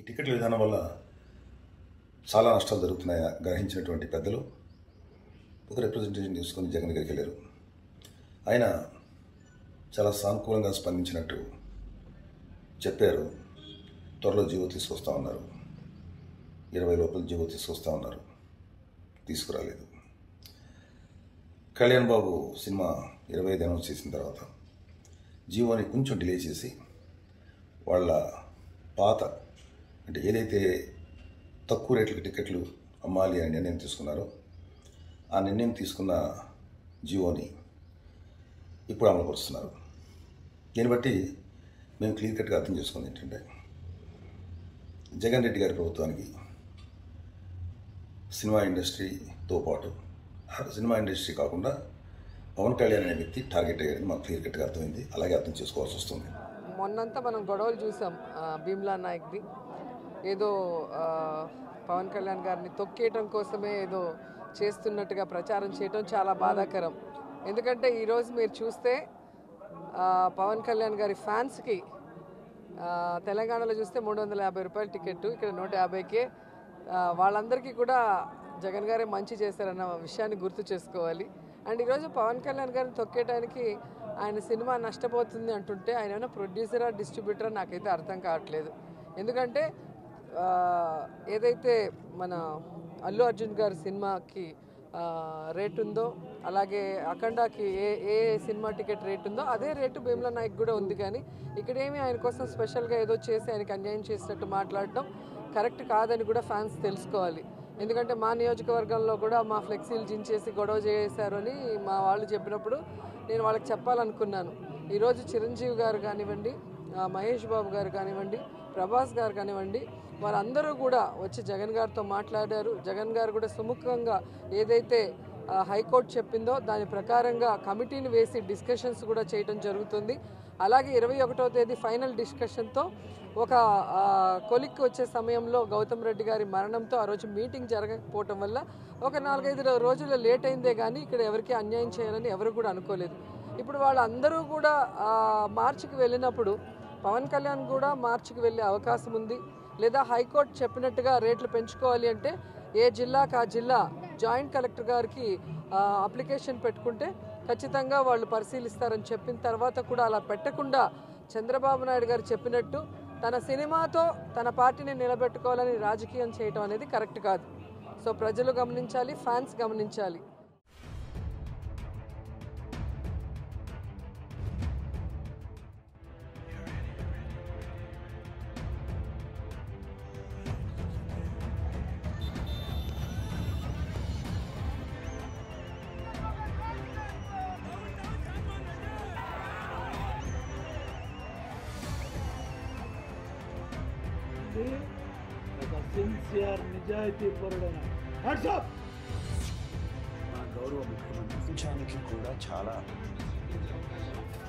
టికెట్ల విధానం వల్ల చాలా నష్టాలు జరుగుతున్నాయని గ్రహించినటువంటి పెద్దలు ఒక రిప్రజెంటేషన్ తీసుకొని జగన్ దగ్గరికి వెళ్ళారు ఆయన చాలా సానుకూలంగా స్పందించినట్టు చెప్పారు త్వరలో జీవో తీసుకొస్తా ఉన్నారు ఇరవై లోపల జీవో తీసుకొస్తా ఉన్నారు తీసుకురాలేదు కళ్యాణ్ బాబు సినిమా ఇరవై ఐదు అనౌన్స్ చేసిన తర్వాత జీవోని కొంచెం డిలే చేసి వాళ్ళ పాత అంటే ఏదైతే తక్కువ రేట్లకి టికెట్లు అమ్మాలి అని నిర్ణయం తీసుకున్నారో ఆ నిర్ణయం తీసుకున్న జియోని ఇప్పుడు అమలుపరుస్తున్నారు దీన్ని బట్టి మేము క్లియర్ కట్గా అర్థం చేసుకుంది ఏంటంటే జగన్ రెడ్డి గారి ప్రభుత్వానికి సినిమా ఇండస్ట్రీతో పాటు ఆ సినిమా ఇండస్ట్రీ కాకుండా పవన్ కళ్యాణ్ అనే వ్యక్తి టార్గెట్ అయ్యారని మాకు క్లియర్ కట్గా అర్థమైంది అలాగే అర్థం చేసుకోవాల్సి వస్తుంది మొన్నంతా మనం గొడవలు చూసాం ఆ, భీమ్లా నాయక్ది ఏదో ఆ, పవన్ కళ్యాణ్ గారిని తొక్కేయటం కోసమే ఏదో చేస్తున్నట్టుగా ప్రచారం చేయటం చాలా బాధాకరం ఎందుకంటే ఈరోజు మీరు చూస్తే ఆ, పవన్ కళ్యాణ్ గారి ఫ్యాన్స్కి ఆ, తెలంగాణలో చూస్తే మూడు వందల యాభై రూపాయల టికెట్ ఇక్కడ నూట యాభైకే ఆ, వాళ్ళందరికీ కూడా జగన్ గారే మంచి చేశారన్న విషయాన్ని గుర్తు చేసుకోవాలి అండ్ ఈరోజు పవన్ కళ్యాణ్ గారిని తొక్కేయడానికి ఆయన సినిమా నష్టపోతుంది అంటుంటే ఆయన ఏమైనా ప్రొడ్యూసరా డిస్ట్రిబ్యూటరా నాకైతే అర్థం కావట్లేదు ఎందుకంటే ఆ, ఏదైతే మన అల్లు అర్జున్ గారి సినిమాకి ఆ, రేట్ ఉందో అలాగే అఖండాకి ఏ ఏ సినిమా టికెట్ రేట్ ఉందో అదే రేటు భీమ్లా నాయక్ కూడా ఉంది కానీ ఇక్కడేమి ఆయన కోసం స్పెషల్గా ఏదో చేసి ఆయనకి అన్యాయం చేసినట్టు మాట్లాడటం కరెక్ట్ కాదని కూడా ఫ్యాన్స్ తెలుసుకోవాలి ఎందుకంటే మా నియోజకవర్గంలో కూడా మా ఫ్లెక్సీలు జించేసి గొడవ చేశారు అని మా వాళ్ళు చెప్పినప్పుడు నేను వాళ్ళకి చెప్పాలనుకున్నాను ఈరోజు చిరంజీవి గారు కానివ్వండి ఆ, మహేష్ బాబు గారు కానివ్వండి ప్రభాస్ గారు కానివ్వండి వారందరూ కూడా వచ్చి జగన్ గారితో మాట్లాడారు జగన్ గారు కూడా సుముఖంగా ఏదైతే ఆ, హైకోర్టు చెప్పిందో దాని ప్రకారంగా కమిటీని వేసి డిస్కషన్స్ కూడా చేయడం జరుగుతుంది అలాగే ఇరవై ఒకటో తేదీ ఫైనల్ డిస్కషన్తో ఒక ఆ, కొలిక్కి వచ్చే సమయంలో గౌతమ్ రెడ్డి గారి మరణంతో ఆ రోజు మీటింగ్ జరగకపోవటం వల్ల ఒక నాలుగైదు రో- రోజులు లేట్ అయిందే కానీ ఇక్కడ ఎవరికి అన్యాయం చేయాలని ఎవరు కూడా అనుకోలేదు ఇప్పుడు వాళ్ళందరూ కూడా ఆ, మార్చికి వెళ్ళినప్పుడు పవన్ కళ్యాణ్ కూడా మార్చికి వెళ్ళే అవకాశం ఉంది లేదా హైకోర్టు చెప్పినట్టుగా రేట్లు పెంచుకోవాలి అంటే ఏ జిల్లాకు ఆ జిల్లా జాయింట్ కలెక్టర్ గారికి ఆ, అప్లికేషన్ పెట్టుకుంటే ఖచ్చితంగా వాళ్ళు పరిశీలిస్తారని చెప్పిన తర్వాత కూడా అలా పెట్టకుండా చంద్రబాబు నాయుడు గారు చెప్పినట్టు తన సినిమాతో తన పార్టీని నిలబెట్టుకోవాలని రాజకీయం చేయటం అనేది కరెక్ట్ కాదు సో ప్రజలు గమనించాలి ఫ్యాన్స్ గమనించాలి ఇది ఒక సిన్సియర్ నిజాయితీ పరుడైన వాట్సాప్ మా గౌరవ ముఖ్యమంత్రి ప్రపంచానికి కూడా చాలా